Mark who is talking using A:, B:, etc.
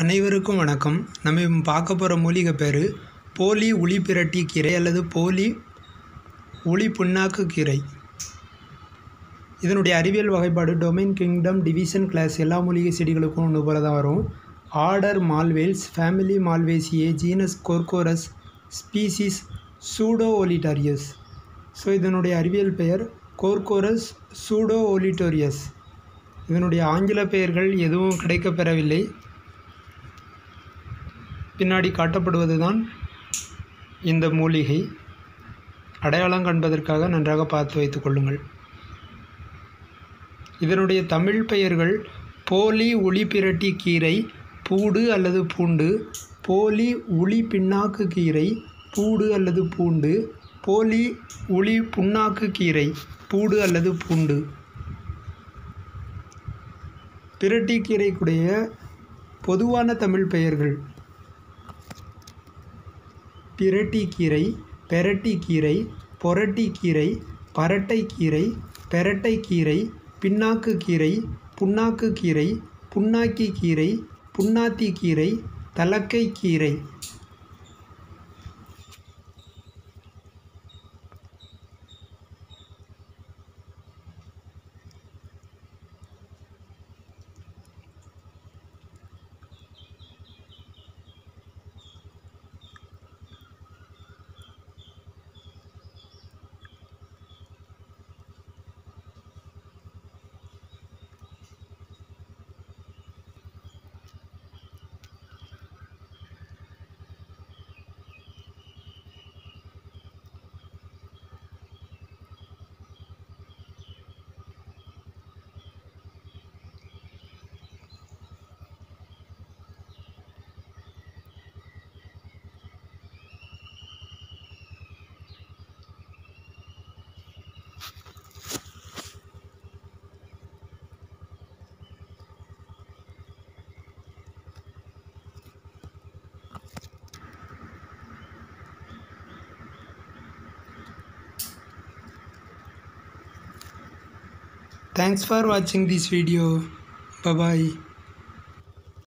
A: அனைவருக்கும் வணக்கம் நம்ம இப்போ பார்க்க போகிற மூலிகை பேர் போலி உளி பிரட்டி கீரை அல்லது போலி உளி புண்ணாக்கு கீரை இதனுடைய அறிவியல் வகைப்பாடு டொமைன் கிங்டம் டிவிஷன் கிளாஸ் எல்லா மூலிகை செடிகளுக்கும் ஒன்று போல தான் வரும் order Malvales family Malvaceae genus Corchorus species pseudo olitorius so இதனுடைய அறிவியல் பெயர் கோர்கோரஸ் சூடோ ஓலிட்டோரியஸ் இதனுடைய ஆங்கில பெயர்கள் எதுவும் கிடைக்கப்பெறவில்லை பின்னாடி காட்டப்படுவது தான் இந்த மூலிகை அடையாளம் காண்பதற்காக நன்றாக பார்த்து வைத்துக் கொள்ளுங்கள் இதனுடைய தமிழ் பெயர்கள் போலி உளி பிரட்டி கீரை பூடு அல்லது பூண்டு போலி உளி பின்னாக்கு கீரை பூடு அல்லது பூண்டு போலி உளி புண்ணாக்கு கீரை பூடு அல்லது பூண்டு பிரட்டி கீரைக்குடைய பொதுவான தமிழ் பெயர்கள் பிரட்டிக்கீரை பெரட்டிக்கீரை பொரட்டிக்கீரை பரட்டைக்கீரை பெரட்டைக்கீரை பின்னாக்குக்கீரை புண்ணாக்குக்கீரை புண்ணாக்கிக்கீரை புண்ணாத்திக்கீரை தலக்கைக்கீரை Thanks for watching this video. Bye bye.